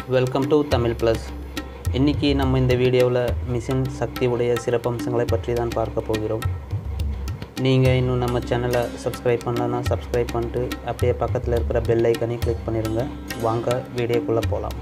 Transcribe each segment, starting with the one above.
welcome to Tamil plus இன்றைக்கி நம்ம இந்த வீடியோவில் மிஷின் சக்தி உடைய சிறப்பம்சங்களை பற்றி தான் பார்க்க போகிறோம் நீங்கள் இன்னும் நம்ம சேனலை சப்ஸ்கிரைப் பண்ணலன்னா சப்ஸ்கிரைப் பண்ணிட்டு அப்படியே பக்கத்தில் இருக்கிற பெல் ஐக்கனை கிளிக் பண்ணிடுங்க வாங்க வீடியோக்குள்ளே போகலாம்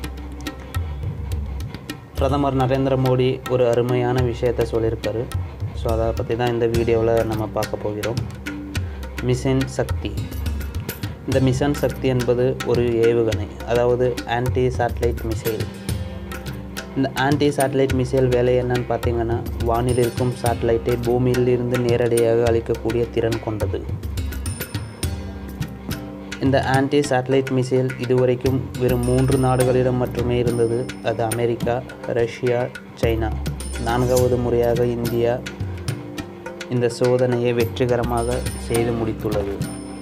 பிரதமர் நரேந்திர மோடி ஒரு அருமையான விஷயத்தை சொல்லியிருக்காரு ஸோ அதை பற்றி தான் இந்த வீடியோவில் நம்ம பார்க்க போகிறோம் மிஷன் சக்தி இந்த மிஷன் சக்தி என்பது ஒரு ஏவுகணை அதாவது ஆன்டி சேட்டலைட் மிசைல் இந்த ஆன்டி சேட்டலைட் மிசைல் வேலை என்னன்னு பார்த்தீங்கன்னா வானில் இருக்கும் சேட்டலைட்டை பூமியில் இருந்து நேரடியாக அளிக்கக்கூடிய திறன் கொண்டது இந்த ஆன்டி சேட்டலைட் மிசைல் இதுவரைக்கும் வெறும் மூன்று நாடுகளிடம் மட்டுமே இருந்தது அது அமெரிக்கா ரஷ்யா சைனா நான்காவது முறையாக இந்தியா இந்த சோதனையை வெற்றிகரமாக செய்து முடித்துள்ளது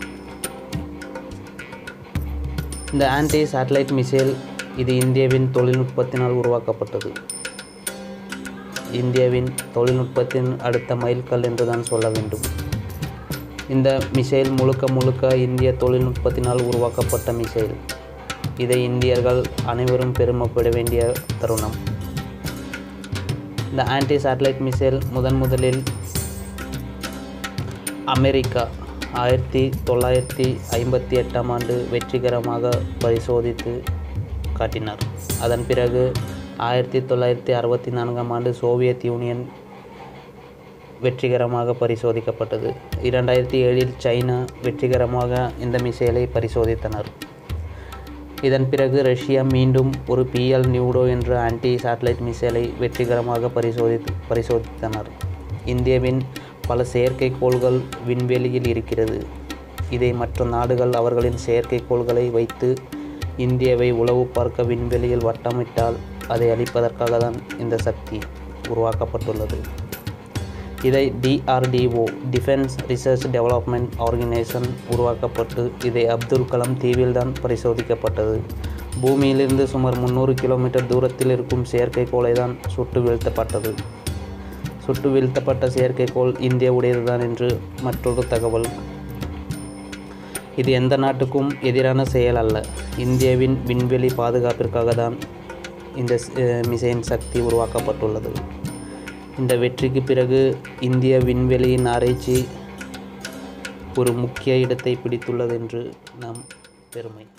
இந்த ஆன்டி சேட்டலைட் மிசைல் இது இந்தியாவின் தொழில்நுட்பத்தினால் உருவாக்கப்பட்டது இந்தியாவின் தொழில்நுட்பத்தின் அடுத்த மைல்கல் என்று தான் சொல்ல வேண்டும் இந்த மிசைல் முழுக்க முழுக்க இந்திய தொழில்நுட்பத்தினால் உருவாக்கப்பட்ட மிசைல் இதை இந்தியர்கள் அனைவரும் பெருமைப்பட வேண்டிய தருணம் இந்த ஆன்டி சேட்டலைட் மிசைல் முதன் முதலில் அமெரிக்கா ஆயிரத்தி தொள்ளாயிரத்தி ஐம்பத்தி எட்டாம் ஆண்டு வெற்றிகரமாக பரிசோதித்து காட்டினார் அதன் பிறகு ஆயிரத்தி தொள்ளாயிரத்தி அறுபத்தி நான்காம் ஆண்டு சோவியத் யூனியன் வெற்றிகரமாக பரிசோதிக்கப்பட்டது இரண்டாயிரத்தி ஏழில் சைனா வெற்றிகரமாக இந்த மிசைலை பரிசோதித்தனர் இதன் பிறகு ரஷ்யா மீண்டும் ஒரு பிஎல் நியூடோ என்ற ஆன்டி சேட்டலைட் மிசைலை வெற்றிகரமாக பரிசோதித்து பரிசோதித்தனர் இந்தியாவின் பல செயற்கைக்கோள்கள் விண்வெளியில் இருக்கிறது இதை மற்ற நாடுகள் அவர்களின் செயற்கைக்கோள்களை வைத்து இந்தியாவை உளவு பார்க்க விண்வெளியில் வட்டமிட்டால் அதை அளிப்பதற்காக தான் இந்த சக்தி உருவாக்கப்பட்டுள்ளது இதை DRDO defence research development organisation உருவாக்கப்பட்டு இதை அப்துல் கலாம் தீவில்தான் பரிசோதிக்கப்பட்டது பூமியிலிருந்து சுமார் முந்நூறு கிலோமீட்டர் தூரத்தில் இருக்கும் செயற்கைக்கோளை தான் சுட்டு வீழ்த்தப்பட்டது சுட்டு வீழ்த்தப்பட்ட செயற்கைக்கோள் இந்தியாவுடையதுதான் என்று மற்றொரு தகவல் இது எந்த நாட்டுக்கும் எதிரான செயல் அல்ல இந்தியாவின் விண்வெளி பாதுகாப்பிற்காக தான் இந்த மிசைன் சக்தி உருவாக்கப்பட்டுள்ளது இந்த வெற்றிக்கு பிறகு இந்திய விண்வெளியின் ஆராய்ச்சி ஒரு முக்கிய இடத்தை பிடித்துள்ளது என்று நாம் பெருமை